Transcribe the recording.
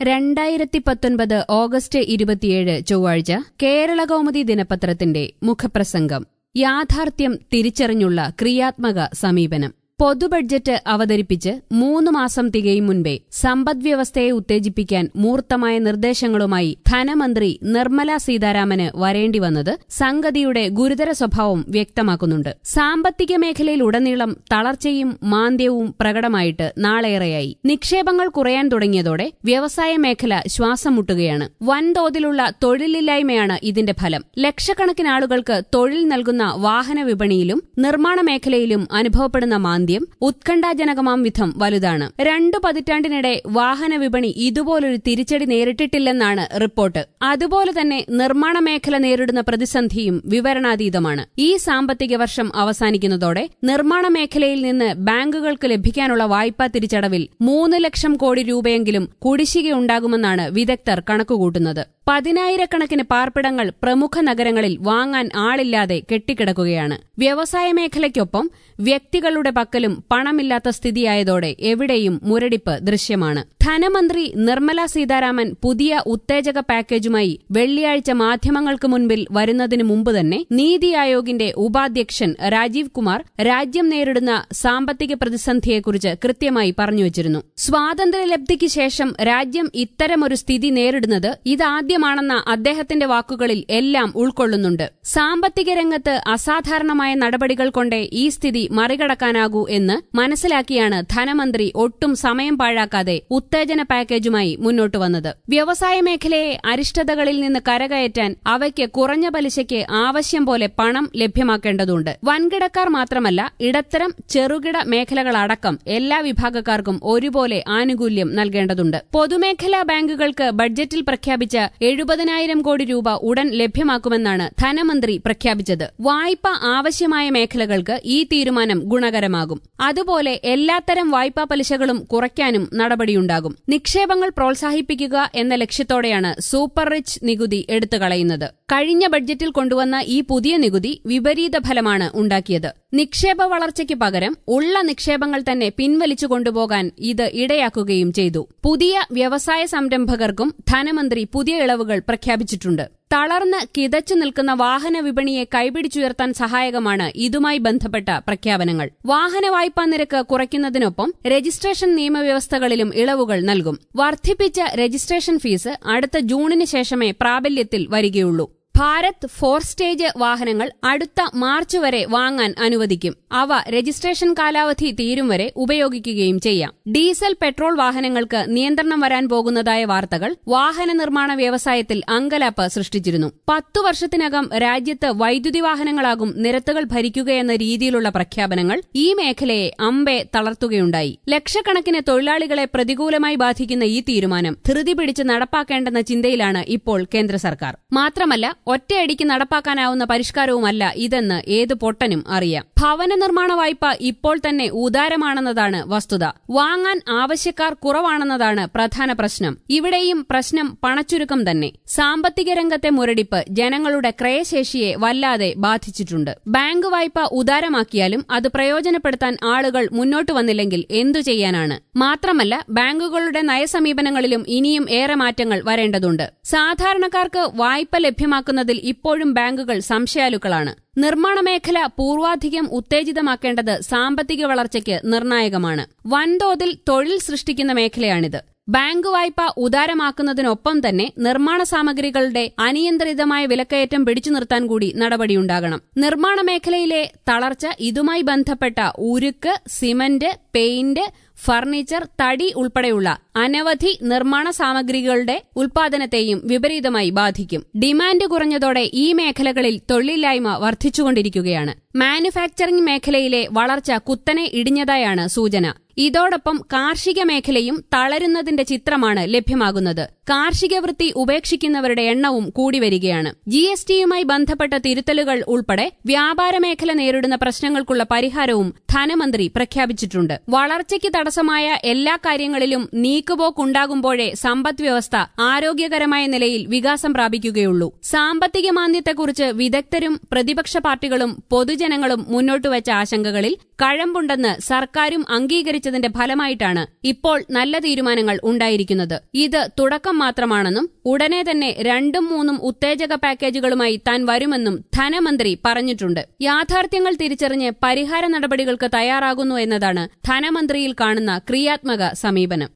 രണ്ടായിരത്തി പത്തൊൻപത് ഓഗസ്റ്റ് ഇരുപത്തിയേഴ് ചൊവ്വാഴ്ച കേരള കൗമുദി ദിനപത്രത്തിന്റെ മുഖപ്രസംഗം യാഥാർത്ഥ്യം തിരിച്ചറിഞ്ഞുള്ള ക്രിയാത്മക സമീപനം പൊതുബഡ്ജറ്റ് അവതരിപ്പിച്ച് മൂന്ന് മാസം തികയും മുൻപേ സമ്പദ്വ്യവസ്ഥയെ ഉത്തേജിപ്പിക്കാൻ മൂർത്തമായ നിർദ്ദേശങ്ങളുമായി ധനമന്ത്രി നിർമ്മല സീതാരാമന് വരേണ്ടി വന്നത് സംഗതിയുടെ ഗുരുതര സ്വഭാവം വ്യക്തമാക്കുന്നുണ്ട് സാമ്പത്തിക മേഖലയിലുടനീളം തളർച്ചയും മാന്ദ്യവും പ്രകടമായിട്ട് നാളേറെയായി നിക്ഷേപങ്ങൾ കുറയാൻ തുടങ്ങിയതോടെ വ്യവസായ മേഖല ശ്വാസം മുട്ടുകയാണ് വൻതോതിലുള്ള തൊഴിലില്ലായ്മയാണ് ഇതിന്റെ ഫലം ലക്ഷക്കണക്കിന് ആളുകൾക്ക് തൊഴിൽ നൽകുന്ന വാഹന വിപണിയിലും നിർമ്മാണ മേഖലയിലും അനുഭവപ്പെടുന്ന മാന്ദ്യം ഉത്കണ്ഠാജനകമാം വിധം വലുതാണ് രണ്ടു പതിറ്റാണ്ടിനിടെ വാഹന വിപണി ഇതുപോലൊരു തിരിച്ചടി നേരിട്ടിട്ടില്ലെന്നാണ് റിപ്പോർട്ട് അതുപോലെ തന്നെ നിർമ്മാണ മേഖല നേരിടുന്ന പ്രതിസന്ധിയും വിവരണാതീതമാണ് ഈ സാമ്പത്തിക വർഷം അവസാനിക്കുന്നതോടെ നിർമ്മാണ മേഖലയിൽ നിന്ന് ബാങ്കുകൾക്ക് ലഭിക്കാനുള്ള വായ്പാ തിരിച്ചടവിൽ മൂന്ന് ലക്ഷം കോടി രൂപയെങ്കിലും കുടിശ്ശികയുണ്ടാകുമെന്നാണ് വിദഗ്ധർ കണക്കുകൂട്ടുന്നത് പതിനായിരക്കണക്കിന് പാർപ്പിടങ്ങൾ പ്രമുഖ നഗരങ്ങളിൽ വാങ്ങാൻ ആളില്ലാതെ കെട്ടിക്കിടക്കുകയാണ് വ്യവസായ മേഖലയ്ക്കൊപ്പം വ്യക്തികളുടെ പക്കലും പണമില്ലാത്ത സ്ഥിതിയായതോടെ എവിടെയും മുരടിപ്പ് ദൃശ്യമാണ് ധനമന്ത്രി നിർമ്മല സീതാരാമൻ പുതിയ ഉത്തേജക പാക്കേജുമായി വെള്ളിയാഴ്ച മാധ്യമങ്ങൾക്ക് മുൻപിൽ വരുന്നതിനു മുമ്പ് തന്നെ നീതി ആയോഗിന്റെ ഉപാധ്യക്ഷൻ രാജീവ് കുമാർ രാജ്യം നേരിടുന്ന സാമ്പത്തിക പ്രതിസന്ധിയെക്കുറിച്ച് കൃത്യമായി പറഞ്ഞുവച്ചിരുന്നു സ്വാതന്ത്ര്യലബ്ധിക്ക് ശേഷം രാജ്യം ഇത്തരമൊരു സ്ഥിതി നേരിടുന്നത് ഇതാദ്യമാണെന്ന അദ്ദേഹത്തിന്റെ വാക്കുകളിൽ എല്ലാം ഉൾക്കൊള്ളുന്നുണ്ട് സാമ്പത്തിക രംഗത്ത് അസാധാരണമായ നടപടികൾ കൊണ്ടേ ഈ സ്ഥിതി മറികടക്കാനാകൂ എന്ന് മനസ്സിലാക്കിയാണ് ധനമന്ത്രി ഒട്ടും സമയം പാഴാക്കാതെ ഉത്തേജന പാക്കേജുമായി മുന്നോട്ട് വന്നത് വ്യവസായ മേഖലയെ അരിഷ്ടതകളിൽ നിന്ന് കരകയറ്റാൻ അവയ്ക്ക് കുറഞ്ഞ പലിശയ്ക്ക് ആവശ്യം പോലെ പണം ലഭ്യമാക്കേണ്ടതുണ്ട് വൻകിടക്കാർ മാത്രമല്ല ഇടത്തരം ചെറുകിട മേഖലകളടക്കം എല്ലാ വിഭാഗക്കാർക്കും ഒരുപോലെ ആനുകൂല്യം നൽകേണ്ടതുണ്ട് പൊതുമേഖലാ ബാങ്കുകൾക്ക് ബഡ്ജറ്റിൽ പ്രഖ്യാപിച്ച എഴുപതിനായിരം കോടി രൂപ ഉടൻ ലഭ്യമാക്കുമെന്നാണ് ധനമന്ത്രി പ്രഖ്യാപിച്ചത് വായ്പ ആവശ്യമായ മേഖലകൾക്ക് ഈ തീരുമാനം ഗുണകരമാകും അതുപോലെ എല്ലാത്തരം വായ്പാ പലിശകളും കുറയ്ക്കാനും നടപടിയുണ്ടാകും നിക്ഷേപങ്ങൾ പ്രോത്സാഹിപ്പിക്കുക എന്ന ലക്ഷ്യത്തോടെയാണ് സൂപ്പർ റിച്ച് നികുതി എടുത്തുകളയുന്നത് കഴിഞ്ഞ ബഡ്ജറ്റിൽ കൊണ്ടുവന്ന ഈ പുതിയ നികുതി വിപരീത ഫലമാണ് ഉണ്ടാക്കിയത് നിക്ഷേപ വളർച്ചയ്ക്ക് പകരം ഉള്ള നിക്ഷേപങ്ങൾ തന്നെ പിൻവലിച്ചു കൊണ്ടുപോകാൻ ഇത് ഇടയാക്കുകയും ചെയ്തു പുതിയ വ്യവസായ സംരംഭകർക്കും ധനമന്ത്രി പുതിയ ഇളവുകൾ പ്രഖ്യാപിച്ചിട്ടുണ്ട് തളർന്ന് കിതച്ചു നിൽക്കുന്ന വാഹന വിപണിയെ കൈപിടിച്ചുയർത്താൻ സഹായകമാണ് ഇതുമായി ബന്ധപ്പെട്ട പ്രഖ്യാപനങ്ങൾ വാഹന വായ്പാ നിരക്ക് കുറയ്ക്കുന്നതിനൊപ്പം രജിസ്ട്രേഷൻ നിയമവ്യവസ്ഥകളിലും ഇളവുകൾ നൽകും വർദ്ധിപ്പിച്ച രജിസ്ട്രേഷൻ ഫീസ് അടുത്ത ജൂണിന് ശേഷമേ പ്രാബല്യത്തിൽ വരികയുള്ളൂ ഭാരത് ഫോർ സ്റ്റേജ് വാഹനങ്ങൾ അടുത്ത മാർച്ച് വരെ വാങ്ങാൻ അനുവദിക്കും അവ രജിസ്ട്രേഷൻ കാലാവധി തീരും വരെ ഉപയോഗിക്കുകയും ചെയ്യാം ഡീസൽ പെട്രോൾ വാഹനങ്ങൾക്ക് നിയന്ത്രണം വരാൻ പോകുന്നതായ വാർത്തകൾ വാഹന നിർമ്മാണ വ്യവസായത്തിൽ അങ്കലാപ്പ് സൃഷ്ടിച്ചിരുന്നു പത്തു വർഷത്തിനകം രാജ്യത്ത് വൈദ്യുതി വാഹനങ്ങളാകും നിരത്തുകൾ ഭരിക്കുകയെന്ന രീതിയിലുള്ള പ്രഖ്യാപനങ്ങൾ ഈ മേഖലയെ അമ്പെ തളർത്തുകയുണ്ടായി ലക്ഷക്കണക്കിന് തൊഴിലാളികളെ പ്രതികൂലമായി ബാധിക്കുന്ന ഈ തീരുമാനം ധൃതി പിടിച്ച് നടപ്പാക്കേണ്ടെന്ന ചിന്തയിലാണ് ഇപ്പോൾ കേന്ദ്ര സർക്കാർ മാത്രമല്ല ഒറ്റയടിക്ക് നടപ്പാക്കാനാവുന്ന പരിഷ്കാരവുമല്ല ഇതെന്ന് ഏതു പൊട്ടനും അറിയാം ഭവന നിർമ്മാണ വായ്പ ഇപ്പോൾ തന്നെ ഉദാരമാണെന്നതാണ് വസ്തുത വാങ്ങാൻ ആവശ്യക്കാർ കുറവാണെന്നതാണ് പ്രധാന പ്രശ്നം ഇവിടെയും പ്രശ്നം പണച്ചുരുക്കം തന്നെ സാമ്പത്തിക രംഗത്തെ മുരടിപ്പ് ജനങ്ങളുടെ ക്രയശേഷിയെ വല്ലാതെ ബാധിച്ചിട്ടുണ്ട് ബാങ്ക് വായ്പ ഉദാരമാക്കിയാലും അത് പ്രയോജനപ്പെടുത്താൻ ആളുകൾ മുന്നോട്ട് വന്നില്ലെങ്കിൽ എന്തു ചെയ്യാനാണ് മാത്രമല്ല ബാങ്കുകളുടെ നയസമീപനങ്ങളിലും ഇനിയും ഏറെ മാറ്റങ്ങൾ വരേണ്ടതുണ്ട് സാധാരണക്കാർക്ക് വായ്പ ലഭ്യമാക്കുന്നതിൽ ഇപ്പോഴും ബാങ്കുകൾ സംശയാലുക്കളാണ് നിർമ്മാണ മേഖല പൂർവാധികം ഉത്തേജിതമാക്കേണ്ടത് സാമ്പത്തിക വളർച്ചയ്ക്ക് നിർണായകമാണ് വൻതോതിൽ തൊഴിൽ സൃഷ്ടിക്കുന്ന മേഖലയാണിത് ബാങ്ക് വായ്പ ഉദാരമാക്കുന്നതിനൊപ്പം തന്നെ നിർമ്മാണ സാമഗ്രികളുടെ അനിയന്ത്രിതമായ വിലക്കയറ്റം പിടിച്ചു നിർത്താൻ കൂടി നടപടിയുണ്ടാകണം നിർമ്മാണ മേഖലയിലെ തളർച്ച ഇതുമായി ബന്ധപ്പെട്ട ഉരുക്ക് സിമന്റ് പെയിന്റ് ഫർണിച്ചർ തടി ഉൾപ്പെടെയുള്ള അനവധി നിർമ്മാണ സാമഗ്രികളുടെ ഉൽപാദനത്തെയും വിപരീതമായി ബാധിക്കും ഡിമാൻഡ് കുറഞ്ഞതോടെ ഈ മേഖലകളിൽ തൊഴിലില്ലായ്മ വർദ്ധിച്ചുകൊണ്ടിരിക്കുകയാണ് മാനുഫാക്ചറിംഗ് മേഖലയിലെ വളർച്ച കുത്തനെ ഇടിഞ്ഞതായാണ് സൂചന ഇതോടൊപ്പം കാർഷിക മേഖലയും തളരുന്നതിന്റെ ചിത്രമാണ് ലഭ്യമാകുന്നത് കാർഷിക വൃത്തി ഉപേക്ഷിക്കുന്നവരുടെ എണ്ണവും കൂടി വരികയാണ് ജി എസ് ടിയുമായി ബന്ധപ്പെട്ട തിരുത്തലുകൾ ഉൾപ്പെടെ വ്യാപാര മേഖല നേരിടുന്ന പ്രശ്നങ്ങൾക്കുള്ള പരിഹാരവും ധനമന്ത്രി പ്രഖ്യാപിച്ചിട്ടുണ്ട് വളർച്ചയ്ക്ക് തടസ്സമായ എല്ലാ കാര്യങ്ങളിലും നീക്കുപോക്കുണ്ടാകുമ്പോഴേ സമ്പദ് വ്യവസ്ഥ ആരോഗ്യകരമായ നിലയിൽ വികാസം പ്രാപിക്കുകയുള്ളൂ സാമ്പത്തിക മാന്ദ്യത്തെക്കുറിച്ച് വിദഗ്ധരും പ്രതിപക്ഷ പാർട്ടികളും പൊതുജനങ്ങളും മുന്നോട്ടുവച്ച ആശങ്കകളിൽ കഴമ്പുണ്ടെന്ന് സർക്കാരും അംഗീകരിച്ചതിന്റെ ഫലമായിട്ടാണ് ഇപ്പോൾ നല്ല തീരുമാനങ്ങൾ ഉണ്ടായിരിക്കുന്നത് ഇത് തുടക്കം മാത്രമാണെന്നും ഉടനെ തന്നെ രണ്ടും മൂന്നും ഉത്തേജക പാക്കേജുകളുമായി താൻ വരുമെന്നും ധനമന്ത്രി പറഞ്ഞിട്ടുണ്ട് യാഥാർത്ഥ്യങ്ങൾ തിരിച്ചറിഞ്ഞ് പരിഹാര നടപടികൾക്ക് തയ്യാറാകുന്നു എന്നതാണ് ധനമന്ത്രിയിൽ കാണുന്ന ക്രിയാത്മക സമീപനം